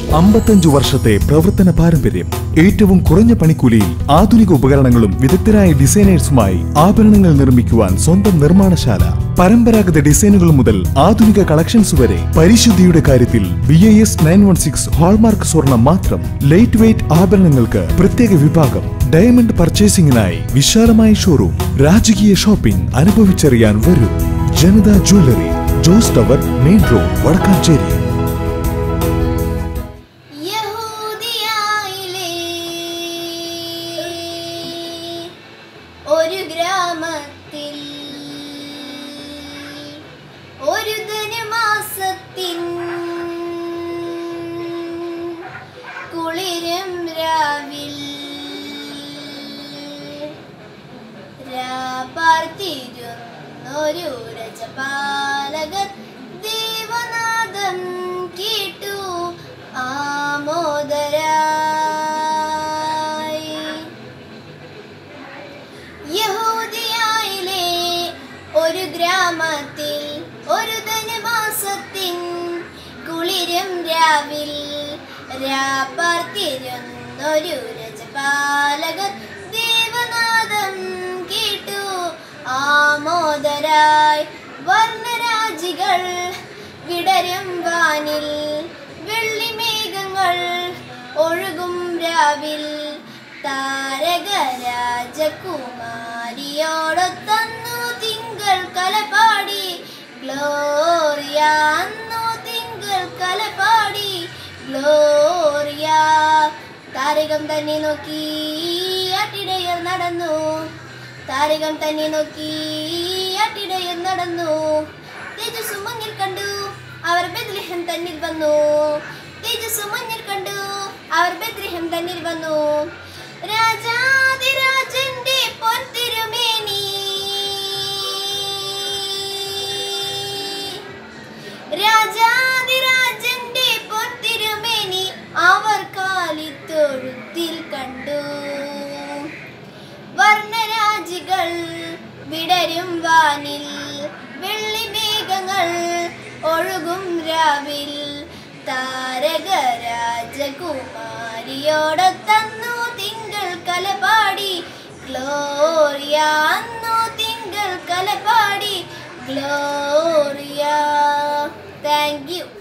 അമ്പത്തഞ്ചു വർഷത്തെ പ്രവർത്തന പാരമ്പര്യം ഏറ്റവും കുറഞ്ഞ പണിക്കൂലിയിൽ ആധുനിക ഉപകരണങ്ങളും വിദഗ്ധരായ ഡിസൈനേഴ്സുമായി ആഭരണങ്ങൾ നിർമ്മിക്കുവാൻ സ്വന്തം നിർമ്മാണശാല പരമ്പരാഗത ഡിസൈനുകൾ മുതൽ ആധുനിക കളക്ഷൻസ് വരെ പരിശുദ്ധിയുടെ കാര്യത്തിൽ B I S nine one six hallmark സ്വർണം മാത്രം ലൈറ്റ് വെയ്റ്റ് ആഭരണങ്ങൾക്ക് പ്രത്യേക വിഭാഗം ഡയമണ്ട് പർച്ചേസിംഗിനായി വിശാലമായ ഷോറൂം രാജകീയ ഷോപ്പിംഗ് അനുഭവിച്ചറിയാൻ വരൂ Janatha jewellery Jose tower main road Vadakkanchery യഹൂദിയായിലെ ഒരു ഗ്രാമത്തിൽ ഒരു ധനുമാസത്തിൻ കുളിരും രാവിൽ രാപാർത്തിരുന്നൊരു രജപാലകർ ദേവനാദം കേട്ടു ആമോദരായി യഹൂദിയായിലെ ഒരു ഗ്രാമത്തിൽ ഒരു ധനുമാസത്തിൻ കുളിരും രാവിൽ രാപ്പാർത്തിരുന്നൊരു രജപാലകർ ദേവനാദം കേട്ടു ആമോദരായി വർണ്ണരാജികൾ വിടരും വാനിൽ വെള്ളിമേഘങ്ങൾ ഒഴുകും രാവിൽ താരകരാജകുമാരിയോടൊത്തന്നു തിങ്കൾ കലപാടി ഗ്ലോറിയ അന്നു തിങ്കൾ കലപാടി ഗ്ലോറിയ താരകം തന്നെ നോക്കി അട്ടിടയർ നടന്നു താരകം തന്നെ നോക്കി അട്ടിടയർ നടന്നു തേജസ്സു മഞ്ഞിൽ കണ്ടു അവർ ബെദ്ലഹം തന്നിൽ വന്നു തേജസ്സു മഞ്ഞിൽ കണ്ടു അവർ ബെദ്ലഹം തന്നിൽ വന്നു രാജാതിരാജന്റെ പൊൻതിരുമേനി രാജാതിരാജന്റെ പൊൻതിരുമേനി അവർ കാലിത്തൊഴുത്തിൽ കണ്ടു വർണ്ണരാജികൾ വിടരും വാനിൽ വെള്ളിമേഘങ്ങൾ ഒഴുകും രാവിൽ താരകരാജകുമാരിയോടൊത്തന്നു തിങ്കൾ കലപാടി ഗ്ലോറിയ അന്നു തിങ്കൾ കലപാടി ഗ്ലോറിയ താങ്ക് യു